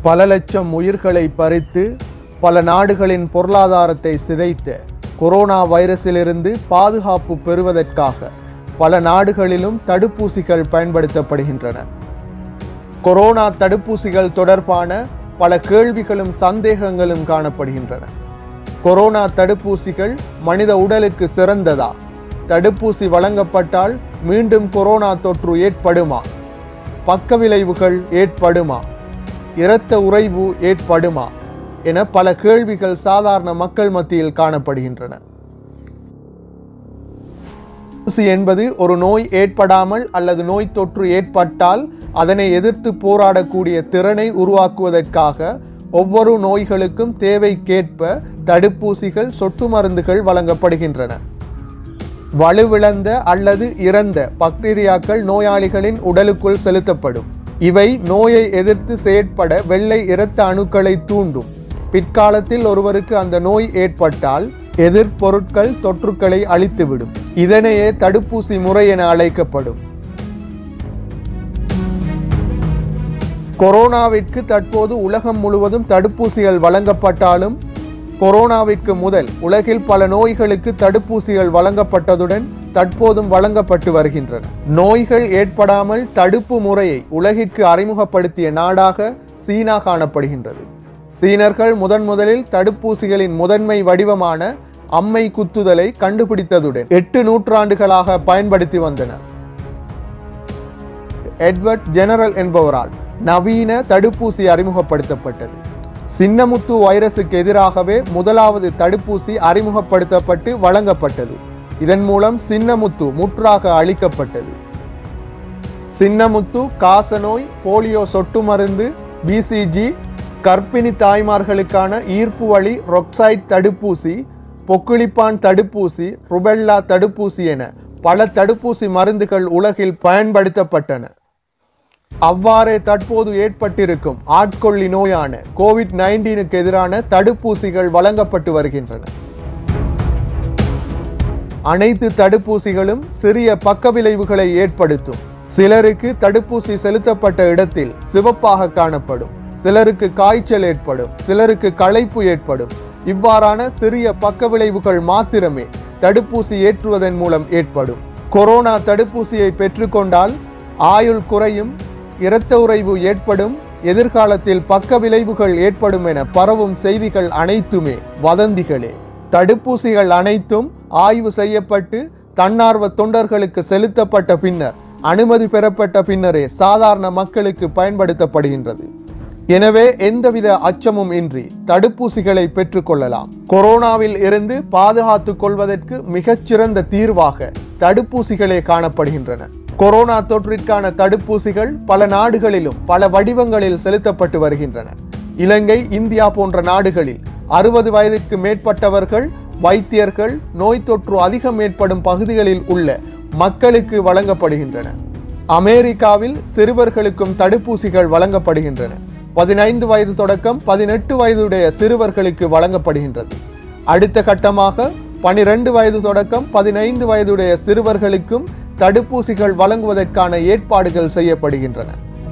பல லட்சம் உயிர்களை பறித்து பல நாடுகளின் பொருளாதாரத்தை சிதைத்த கொரோனா வைரஸிலிருந்து பாதுகாப்பு பெறுவதற்காக பல நாடுகளிலும் தடுப்பூசிகள் பயன்படுத்தப்படுகின்றன கொரோனா தடுப்பூசிகள் தொடர்பான பல கேள்விகளும் சந்தேகங்களும் காணப்படுகின்றன கொரோனா தடுப்பூசிகள் மனித உடலுக்கு சிறந்ததா தடுப்பூசி வழங்கப்பட்டால் மீண்டும் கொரோனா தொற்று ஏற்படுமா பக்க விளைவுகள் ஏற்படுமா இரத்த உறைவு ஏற்படுமா என பல கேள்விகள் சாதாரண மக்கள் மத்தியில் காணப்படுகின்றன தடுப்பூசி என்பது ஒரு நோய் ஏற்படாமல் அல்லது நோய் தொற்று ஏற்பட்டால் அதனை எதிர்த்து போராடக்கூடிய திறனை உருவாக்குவதற்காக ஒவ்வொரு நோய்களுக்கும் தேவைக்கேற்ப தடுப்பூசிகள் சொட்டு மருந்துகள் வழங்கப்படுகின்றன வலுவிழந்த அல்லது இறந்த பாக்டீரியாக்கள் நோயாளிகளின் உடலுக்குள் செலுத்தப்படும் இவை நோயை எதிர்த்து செயற்பட வெள்ளை இரத்த அணுக்களை தூண்டும் பிற்காலத்தில் ஒருவருக்கு அந்த நோய் ஏற்பட்டால் எதிர்ப்பொருட்கள் தொற்றுக்களை அழித்துவிடும் இதனையே தடுப்பூசி முறை என அழைக்கப்படும் கொரோனாவிற்கு தற்போது உலகம் முழுவதும் தடுப்பூசிகள் வழங்கப்பட்டாலும் கொரோனாவிற்கு முதல் உலகில் பல நோய்களுக்கு தடுப்பூசிகள் வழங்கப்பட்டதுடன் தற்போதும் வழங்கப்பட்டு வருகின்றன நோய்கள் ஏற்படாமல் தடுப்பு முறையை உலகிற்கு அறிமுகப்படுத்திய நாடாக சீனா காணப்படுகின்றது சீனர்கள் முதன் முதலில் தடுப்பூசிகளின் முதன்மை வடிவமான அம்மை குத்துதலை கண்டுபிடித்ததுடன் எட்டு நூற்றாண்டுகளாக பயன்படுத்தி வந்தனர் எட்வர்ட் ஜெனரல் என்பவரால் நவீன தடுப்பூசி அறிமுகப்படுத்தப்பட்டது சின்னமுத்து வைரசுக்கு எதிராகவே முதலாவது தடுப்பூசி அறிமுகப்படுத்தப்பட்டு வழங்கப்பட்டது இதன் மூலம் சின்னமுத்து முற்றாக அழிக்கப்பட்டது சின்னமுத்து காசநோய் போலியோ சொட்டு மருந்து பிசிஜி கர்ப்பிணி தாய்மார்களுக்கான ஈர்ப்பு வழி ரொக்சைட் தடுப்பூசி பொக்குளிப்பான் தடுப்பூசி ருபெல்லா தடுப்பூசி என பல தடுப்பூசி மருந்துகள் உலகில் பயன்படுத்தப்பட்டன அவ்வாறே தற்போது ஏற்பட்டிருக்கும் ஆட்கொள்ளி நோயான கோவிட் நைன்டீனுக்கு எதிரான தடுப்பூசிகள் வழங்கப்பட்டு வருகின்றன அனைத்து தடுப்பூசிகளும் சிறிய பக்க விளைவுகளை ஏற்படுத்தும் சிலருக்கு தடுப்பூசி செலுத்தப்பட்ட இடத்தில் சிவப்பாக காணப்படும் சிலருக்கு காய்ச்சல் ஏற்படும் சிலருக்கு களைப்பு ஏற்படும் இவ்வாறான சிறிய பக்க விளைவுகள் மாத்திரமே தடுப்பூசி ஏற்றுவதன் மூலம் ஏற்படும் கொரோனா தடுப்பூசியை பெற்றுக்கொண்டால் ஆயுள் குறையும் இரத்த உறைவு ஏற்படும் எதிர்காலத்தில் பக்க விளைவுகள் ஏற்படும் என பரவும் செய்திகள் அனைத்துமே வதந்திகளே தடுப்பூசிகள் அனைத்தும் ஆய்வு செய்யப்பட்டு தன்னார்வ தொண்டர்களுக்கு செலுத்தப்பட்ட பின்னர் அனுமதி பெறப்பட்ட பின்னரே சாதாரண மக்களுக்கு பயன்படுத்தப்படுகின்றது எனவே எந்தவித அச்சமும் இன்றி தடுப்பூசிகளை பெற்றுக்கொள்ளலாம் கொரோனாவில் இருந்து பாதுகாத்துக் கொள்வதற்கு மிகச்சிறந்த தீர்வாக தடுப்பூசிகளே காணப்படுகின்றன கொரோனா தொற்றிற்கான தடுப்பூசிகள் பல நாடுகளிலும் பல வடிவங்களில் செலுத்தப்பட்டு வருகின்றன இலங்கை இந்தியா போன்ற நாடுகளில் அறுபது வயதுக்கு மேற்பட்டவர்கள் வைத்தியர்கள் நோய் தொற்று அதிகம் ஏற்படும் பகுதிகளில் உள்ள மக்களுக்கு வழங்கப்படுகின்றன அமெரிக்காவில் சிறுவர்களுக்கும் தடுப்பூசிகள் வழங்கப்படுகின்றன பதினைந்து வயது தொடக்கம் பதினெட்டு வயதுடைய சிறுவர்களுக்கு வழங்கப்படுகின்றது அடுத்த கட்டமாக பனிரெண்டு வயது தொடக்கம் பதினைந்து வயதுடைய சிறுவர்களுக்கும் தடுப்பூசிகள் வழங்குவதற்கான ஏற்பாடுகள் செய்யப்படுகின்றன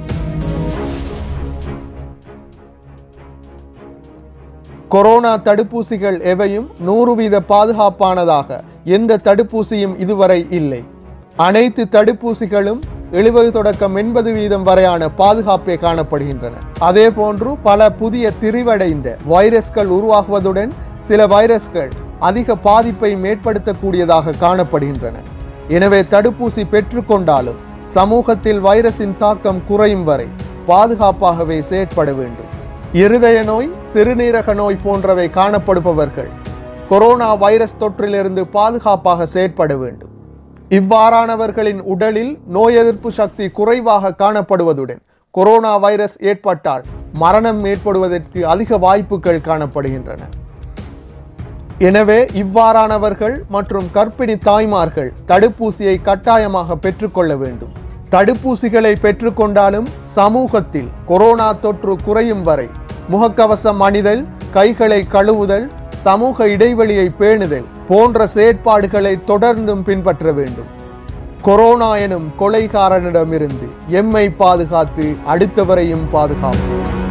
கொரோனா தடுப்பூசிகள் எவையும் நூறு வீத பாதுகாப்பானதாக எந்த தடுப்பூசியும் இதுவரை இல்லை அனைத்து தடுப்பூசிகளும் எழுபது தொடக்கம் எண்பது வீதம் வரையான பாதுகாப்பே காணப்படுகின்றன அதே போன்று பல புதிய திரிவடைந்த வைரஸ்கள் உருவாகுவதுடன் சில வைரஸ்கள் அதிக பாதிப்பை மேற்படுத்தக்கூடியதாக காணப்படுகின்றன எனவே தடுப்பூசி பெற்றுக்கொண்டாலும் சமூகத்தில் வைரஸின் தாக்கம் குறையும் வரை பாதுகாப்பாகவே செயற்பட வேண்டும் இருதய நோய் சிறுநீரக நோய் போன்றவை காணப்படுபவர்கள் கொரோனா வைரஸ் தொற்றிலிருந்து பாதுகாப்பாக செயற்பட வேண்டும் இவ்வாறானவர்களின் உடலில் நோய் எதிர்ப்பு சக்தி குறைவாக காணப்படுவதுடன் கொரோனா வைரஸ் ஏற்பட்டால் மரணம் ஏற்படுவதற்கு அதிக வாய்ப்புகள் காணப்படுகின்றன எனவே இவ்வாறானவர்கள் மற்றும் கர்ப்பிணி தாய்மார்கள் தடுப்பூசியை கட்டாயமாக பெற்றுக்கொள்ள வேண்டும் தடுப்பூசிகளை பெற்றுக்கொண்டாலும் சமூகத்தில் கொரோனா தொற்று குறையும் வரை முகக்கவசம் அணிதல் கைகளை கழுவுதல் சமூக இடைவெளியை பேணுதல் போன்ற செயற்பாடுகளை தொடர்ந்தும் பின்பற்ற வேண்டும் கொரோனா எனும் கொலைகாரனிடமிருந்து எம்மை பாதுகாத்து அடுத்தவரையும் பாதுகாப்போம்